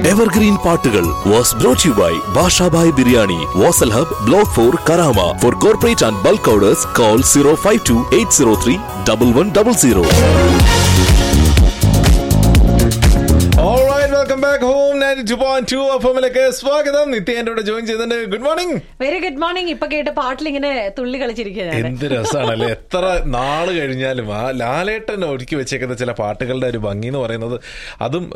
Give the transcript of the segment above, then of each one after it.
Evergreen പാട്ടുകൾ was brought you by Bashabhai biryani Vasal hub block four Karama for corporate and bulk orders call zero five two eight zero three double one double zero welcome back home ninety two point two എഫ്എമ്മിലേക്ക് സ്വാഗതം നിത്യ എന്റെ കൂടെ join ചെയ്തിട്ടുണ്ട് good morning very good morning ഇപ്പൊ കേട്ട പാട്ടിൽ ഇങ്ങനെ തുള്ളി കളിച്ചിരിക്കുകയാണ് എന്ത് രസമാണല്ലേ എത്ര നാള് കഴിഞ്ഞാലും ആ ലാലേട്ടൻ ഒരുക്കി വെച്ചേക്കുന്ന ചില പാട്ടുകളുടെ ഒരു ഭംഗി എന്ന് പറയുന്നത് അതും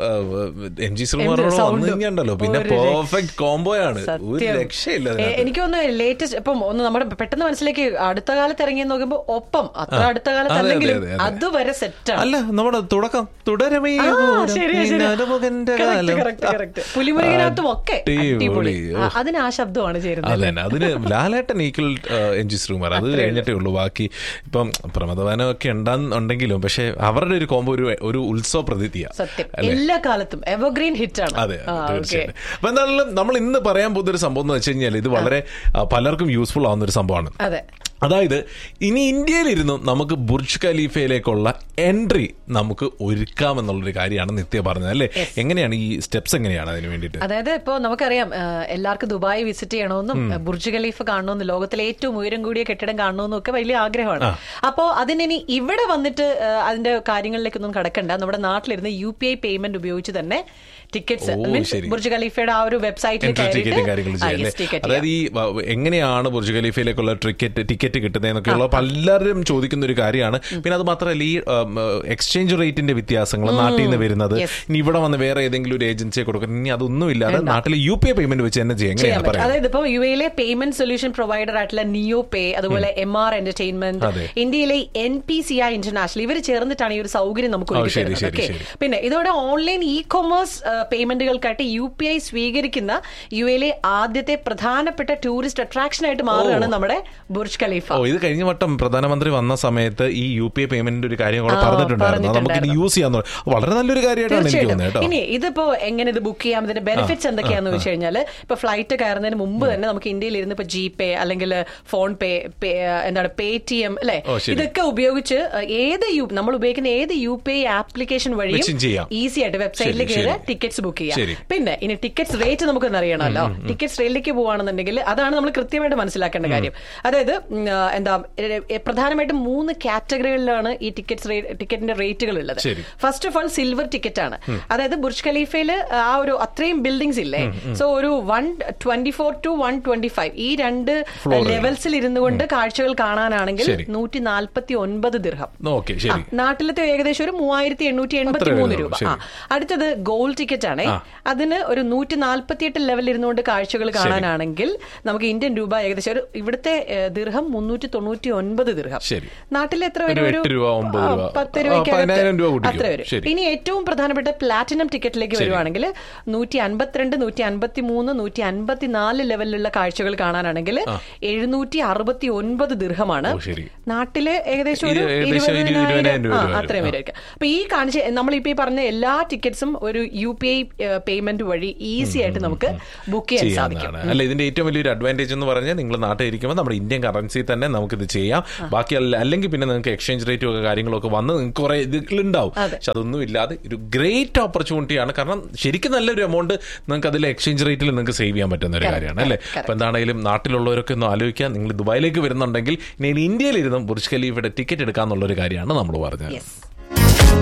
എം ജി ശ്രീകുമാറോട് എന്ത് വന്നു sound? കഴിഞ്ഞാണ്ടല്ലോ പിന്നെ ഒരു രക്ഷ- പെർഫെക്റ്റ് കോംബോയാണ് ഒരു സത്യം. രക്ഷയില്ല ഏ, അതിനകത്ത്. എനിക്ക് തോന്നുന്നു ലേറ്റസ്റ്റ് ഇപ്പം ഒന്ന് നമ്മുടെ പെട്ടെന്ന് മനസ്സിലേക്ക് അടുത്ത കാലത്ത് ഇറങ്ങി നോക്കുമ്പോ ഒപ്പം അത്ര അടുത്ത കാലത്ത് അതെ, അതെ, അല്ലെങ്കിലും അതെ, അതെ. അതുവരെ സെറ്റാണ് അല്ല നമ്മുടെ തുടക്കം തുടരമേ ആ, ദൂരം ശരിയാ, ശരിയാ. നിന്നനുമുഖന്റെ Correct, കാലം. correct, correct. പുലിമുരുകനകത്തും ഒക്കെ അടിപൊളി. അടിപൊളി ഓ. ആ, അതിന് ആ ശബ്ദമാണ് ചേരുന്നത് അതന്നെ അതിന് Lalettan equal N G Sreekumar അത് അത്രേ കഴിഞ്ഞിട്ടേ ഉള്ളൂ ബാക്കി ഇപ്പം പ്രമദവനം ഒക്കെ ഉണ്ടാകുന്നുണ്ടെങ്കിലും പക്ഷെ അവരുടെ ഒരു കോമ്പോ ഒരു ഒരു ഉത്സവ പ്രതീതിയാ സത്യം അല്ലേ? എല്ലാ കാലത്തും എവർഗ്രീൻ ഹിറ്റ് ആണ് അതെ ആ, okay. തീർച്ചയായിട്ടും അപ്പൊ എന്തായാലും നമ്മൾ ഇന്ന് പറയാൻ പോകുന്ന ഒരു സംഭവം എന്ന് വെച്ച് കഴിഞ്ഞാൽ ഇത് വളരെ ആ, പലർക്കും യൂസ്ഫുൾ ആവുന്ന ഒരു സംഭവമാണ് അതെ അതായത് ഇനി ഇന്ത്യയിലിരുന്ന് നമുക്ക് ബുർജ് ഖലീഫയിലേക്കുള്ള എൻട്രി നമുക്ക് ഒരുക്കാമെന്നുള്ളൊരു കാര്യമാണ് നിത്യ പറഞ്ഞത് അല്ലേ എങ്ങനെയാണ് ഈ സ്റ്റെപ്സ് എങ്ങനെയാണ് അതിന് വേണ്ടിയിട്ട് അതായത് ഇപ്പോ നമുക്കറിയാം ആ, എല്ലാവർക്കും ദുബായ് വിസിറ്റ് ചെയ്യണമെന്നും ബുർജ് ഖലീഫ് കാണണമെന്നും ലോകത്തിലെ ഏറ്റവും ഉയരം കൂടിയ കെട്ടിടം കാണണമെന്നും ഒക്കെ വലിയ ആഗ്രഹമാണ് അപ്പോ അതിനി ഇവിടെ വന്നിട്ട് ആ, അതിന്റെ കാര്യങ്ങളിലേക്കൊന്നും കടക്കണ്ട നമ്മുടെ നാട്ടിലിരുന്ന് യു പി ഐ പേയ്മെന്റ് ഉപയോഗിച്ച് തന്നെ ടിക്കറ്റ്സ് ഓ, മീൻസ് ശരി. ബുർജ് ഖലീഫയുടെ ആ ഒരു വെബ്സൈറ്റിൽ എൻട്രി ടിക്കറ്റും കാര്യങ്ങളും ചെയ്യാം അല്ലേ? അതായത് ഈ വ- എങ്ങനെയാണ് ബുർജ് ഖലീഫയിലേക്കുള്ള ടിക്കറ്റ് ടിക്കറ്റ് കിട്ടുന്നതെന്നൊക്കെയുള്ള പലരും ചോദിക്കുന്ന ഒരു കാര്യമാണ് പിന്നെ അത് മാത്രമല്ല ഈ എക്സ്ചേഞ്ച് റേറ്റിന്റെ വ്യത്യാസങ്ങൾ നാട്ടിൽ നിന്ന് വരുന്നത് Yes. ഇനി ഇവിടെ വന്ന് വേറെ ഏതെങ്കിലും ഒരു ഏജൻസിയെ കൊടുക്കുന്നത് ഇനി അതൊന്നും ഇല്ലാതെ നാട്ടിൽ യു പി ഐ പേയ്മെന്റ് വെച്ച് തന്നെ ചെയ്യാം ചെയ്യാൻ എങ്ങനെയാണ് പറ്റും പറയുന്നത് അതായത് ഇപ്പൊ യു എയിലെ പേയ്മെന്റ് സൊല്യൂഷൻ പ്രൊവൈഡർ ആയിട്ടുള്ള നിയോ പേ അതുപോലെ എം ആർ എന്റർടൈൻമെന്റ് അതെ. ഇന്ത്യയിലെ N P C I international ഇവർ ചേർന്നിട്ടാണ് ഈ ഒരു സൗകര്യം നമുക്ക് ഓ, ഒരുക്കി ശരി, തരുന്നത്. ശരി, Okay. ശരി. പിന്നെ ഇതോടെ ഓൺലൈൻ ഇ കൊമേഴ്സ് പേയ്മെന്റുകൾക്കായിട്ട് യു പി ഐ സ്വീകരിക്കുന്ന യു എയിലെ ആദ്യത്തെ പ്രധാനപ്പെട്ട ടൂറിസ്റ്റ് അട്രാക്ഷൻ ആയിട്ട് മാറുകയാണ് നമ്മുടെ ബുർജ് ഖലീഫ ഓ ഇത് കഴിഞ്ഞ വട്ടം പ്രധാനമന്ത്രി വന്ന സമയത്ത് ഈ യു പി ഐ പേയ്മെന്റിന്റെ ഒരു കാര്യം കൂടെ ആ, പറഞ്ഞിട്ടുണ്ടായിരുന്നു അത് നമുക്ക് ഇത് പറഞ്ഞിട്ടുണ്ടായിരുന്നു. യൂസ് ചെയ്യാന്ന് പറഞ്ഞു. വളരെ നല്ലൊരു കാര്യമായിട്ടാണ് എനിക്ക് തീർച്ചയായിട്ടും തോന്നുന്നത് കേട്ടോ ഇനി ഇതിപ്പോ എങ്ങനെ ഇത് ബുക്ക് ചെയ്യാം ഇതിന്റെ ബെനിഫിറ്റ്സ് എന്തൊക്കെയാന്ന് വെച്ച് കഴിഞ്ഞാൽ ഇപ്പൊ ഫ്ലൈറ്റ് കയറുന്നതിന് മുമ്പ് തന്നെ നമുക്ക് ഇന്ത്യയിൽ ഇരുന്ന് ഇപ്പൊ ജി പേ അല്ലെങ്കിൽ ഫോൺ പേ പേ, എന്താണ് പേ ടി എം അല്ലെ ഓ, ശരി. ഇതൊക്കെ ഉപയോഗിച്ച് ഏത് യു നമ്മൾ ഉപയോഗിക്കുന്ന ഏത് യു പി ഐ ആപ്ലിക്കേഷൻ വെച്ചും വഴിയും ചെയ്യാം. ഈസി ആയിട്ട് വെബ്സൈറ്റിൽ ശരി, കയറി ശരി. ടിക്കറ്റ്സ് ബുക്ക് ശരി. ചെയ്യാം പിന്നെ ഇനി ടിക്കറ്റ്സ് റേറ്റ് നമുക്കൊന്ന് അറിയണമല്ലോ ടിക്കറ്റ്സ് റേറ്റിലേക്ക് പോവാണെന്നുണ്ടെങ്കിൽ അതാണ് നമ്മൾ കൃത്യമായിട്ട് മനസ്സിലാക്കേണ്ട കാര്യം അതായത് ഉം, ആ, എന്താ എ- എ- പ്രധാനമായിട്ടും മൂന്ന് കാറ്റഗറികളിലാണ് ഈ ടിക്കറ്റ്സ് ടിക്കറ്റിന്റെ റേറ്റുകൾ ഉള്ളത് ശരി. First of all silver ticket ആണ് അതായത് ബുർജ് ഖലീഫയിൽ ആ ഒരു അത്രയും ബിൽഡിംഗ്സ് ഇല്ലേ സോ ഒരു one twenty four to one twenty five ഈ രണ്ട് Floor ലെവൽസിൽ ഇരുന്നു കൊണ്ട് കാഴ്ചകൾ കാണാനാണെങ്കിൽ ശരി. നൂറ്റി നാൽപ്പത്തി ഒൻപത് ദിർഹം ഓക്കെ ശരി നാട്ടിലത്തെ ഏകദേശം ഒരു മൂവായിരത്തി എണ്ണൂറ്റി എൺപത്തി മൂന്ന് അത്രേ രൂപ ഉള്ളൂ, ആ അടുത്തത് ഗോൾഡ് ടിക്കറ്റ് ആണ് ആ. അതിന് ഒരു നൂറ്റി നാൽപ്പത്തി എട്ട് ലെവലിൽ ഇരുന്നുകൊണ്ട് കാഴ്ചകൾ കാണാനാണെങ്കിൽ നമുക്ക് ഇന്ത്യൻ രൂപ ഏകദേശം ഒരു ഇവിടുത്തെ ഏഹ്, ദിർഹം മുന്നൂറ്റി തൊണ്ണൂറ്റി ഒൻപത് ദിർഹം ശരി. നാട്ടിൽ എത്ര ഒരു വരും എട്ട് രൂപ, ഒമ്പത് ആ, രൂപ. പത്ത് ആ, രൂപയ്ക്ക് പതിനായിരം രൂപ കൂട്ടിക്കോ. അത്ര വരും ശരി. ഇനി ഏറ്റവും പ്രധാനപ്പെട്ട പ്ലാറ്റിനം ടിക്കറ്റിലേക്ക് ശരി. വരുവാണെങ്കിൽ നൂറ്റി അൻപത്തിരണ്ട് നൂറ്റി അൻപത്തി മൂന്ന് നൂറ്റി അൻപത്തി നാല് ലെവലിലുള്ള കാഴ്ചകൾ കാണാനാണെങ്കിൽ എഴുന്നൂറ്റി അറുപത്തി ഒൻപത് ദിർഹമാണ് ഓ, ശരി. നാട്ടില് ഏകദേശം ഒരു ഇരു- ഏകദേശം ഒരു ഇരുപതിനായിരം ഇരുപതിനായിരം രൂപ ആ, വരും. അത്രയും ആ. വരും അപ്പൊ ഈ കാണിച്ച നമ്മളിപ്പോ ഈ പറഞ്ഞ എല്ലാ ടിക്കറ്റ്സും ഒരു യു പി ഐ പേയ്മെന്റ് വഴി ഈസി ആയിട്ട് നമുക്ക് ബുക്ക് ചെയ്യാൻ സാധിക്കും ചെയ്യാവുന്നതാണ് അല്ല ഇതിന്റെ ഏറ്റവും വലിയൊരു അഡ്വാൻറ്റേജ് എന്ന് പറഞ്ഞാൽ നിങ്ങൾ നാട്ടിൽ ഇരിക്കുമ്പോൾ നമ്മുടെ ഇന്ത്യൻ കറൻസി തന്നെ നമുക്ക് ഇത് ചെയ്യാം ബാക്കി അല്ല- അല്ലെങ്കിൽ പിന്നെ നിങ്ങൾക്ക് എക്സ്ചേഞ്ച് റേറ്റും ഒക്കെ കാര്യങ്ങളൊക്കെ വന്ന് നിങ്ങൾക്ക് കുറെ ഇതിലുണ്ടാവും അതെ. പക്ഷെ അതൊന്നും ഇല്ലാതെ ഒരു ഗ്രേറ്റ് ഓപ്പർച്യൂണിറ്റിയാണ് കാരണം ശരിക്കും നല്ലൊരു എമൗണ്ട് നിങ്ങൾക്ക് അതിൽ എക്സ്ചേഞ്ച് റേറ്റിൽ നിങ്ങൾക്ക് സേവ് ചെയ്യാൻ പറ്റുന്ന ഒരു Correct, കാര്യമാണ് അല്ലേ correct, അപ്പൊ എന്താണെങ്കിലും നാട്ടിലുള്ളവരൊക്കെ ഒന്ന് ആലോചിക്കുക നിങ്ങൾ ദുബായിലേക്ക് വരുന്നുണ്ടെങ്കിൽ ഇനി ഇന്ത്യയിലിരുന്നും ബുർജ് ഖലീഫയുടെ ടിക്കറ്റ് എടുക്കാന്നുള്ള ഒരു കാര്യമാണ് നമ്മൾ പറഞ്ഞത് യെസ്